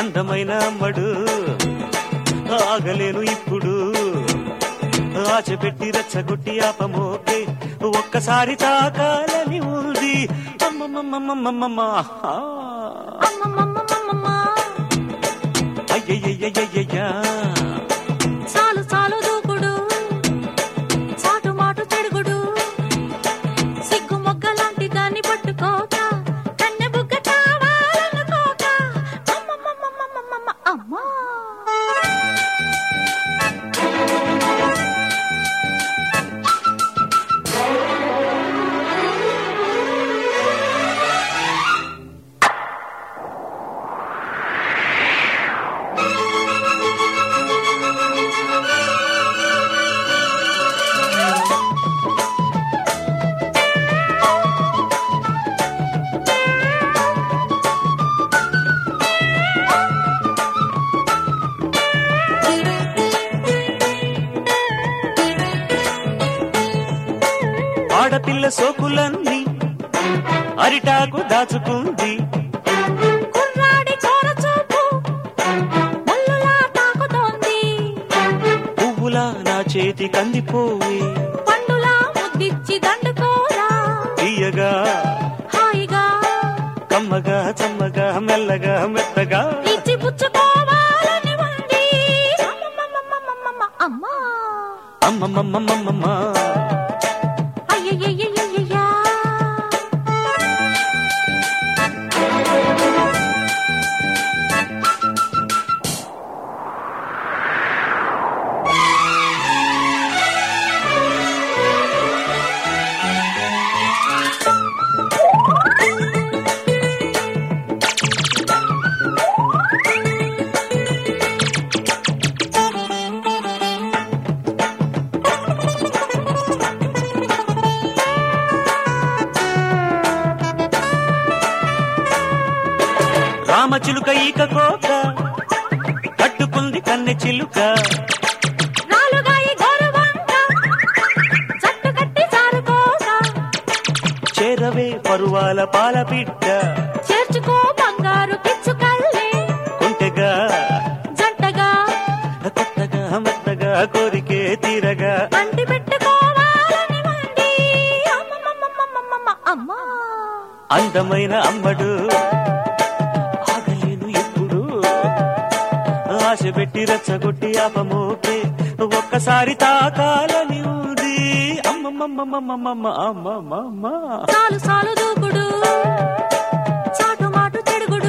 అందమైన అమ్మడు ఆగలేను ఇప్పుడు ఆశ పెట్టి రెచ్చగొట్టి ఆపమోకే ఒక్కసారి తాకాలని ఉంది అమ్మమ్మమ్మమ్మమ్మమ్మ అమ్మమ్మమ్మమ్మమ్మ. అయ్యయ్యయ్యయ్యయ్యా చాలు చాలు దూకుడు చాటు మాటు చెడుగుడు సిగ్గు మొగ్గ లాంటి దాన్ని పట్టుకోక కన్నె బుగ్గ కావాలనుకోక అమ్మమ్మమ్మమ్మమ్మమ్మ అమ్మా ఆడపిల్ల సోకులన్నీ అరిటాకు దాచుకుంది కుర్రాడి కోర చూపు ముల్లులా తాకుతోంది పువ్వులా నా చేతి కందిపోయి పండులా ముద్దిచ్చి దండుకోరా తీయగా హాయిగా కమ్మగా చమ్మగా మెల్లగా మెత్తగా ఇచ్చి పుచ్చుకోవాలని ఉంది అమ్మమ్మమ్మమ్మమ్మమ్మ అమ్మా అమ్మమ్మమ్మమ్మమ్మ అయ్యయ్యయ్యయ్యయ్యా రామచిలుక ఈక కోక కట్టుకుంది కన్నె చిలుక నాలుగాయి గోరువంక జట్టు కట్టి జారుకోగా చేరవే పరువాల పాల బిడ్డ చేర్చుకో బంగారు పిచ్చుకల్లే కుంటెగా జంటగా కొత్తగా మెత్తగా కోరికే తీరగా అంటి పెట్టుకోవాలని ఉంది అమ్మమ్మమ్మమ్మమ్మమ్మ అమ్మా అందమైన అమ్మడు ఆగలేను ఎప్పుడు ఆశ పెట్టి రెచ్చగొట్టి ఆపమోకే ఒక్కసారి తాకాలని ఉంది అమ్మమ్మమ్మమ్మమ్మమ్మ అమ్మమ్మమ్మ చాలు చాలు దూకుడు చాటు మాటు చెడుగుడు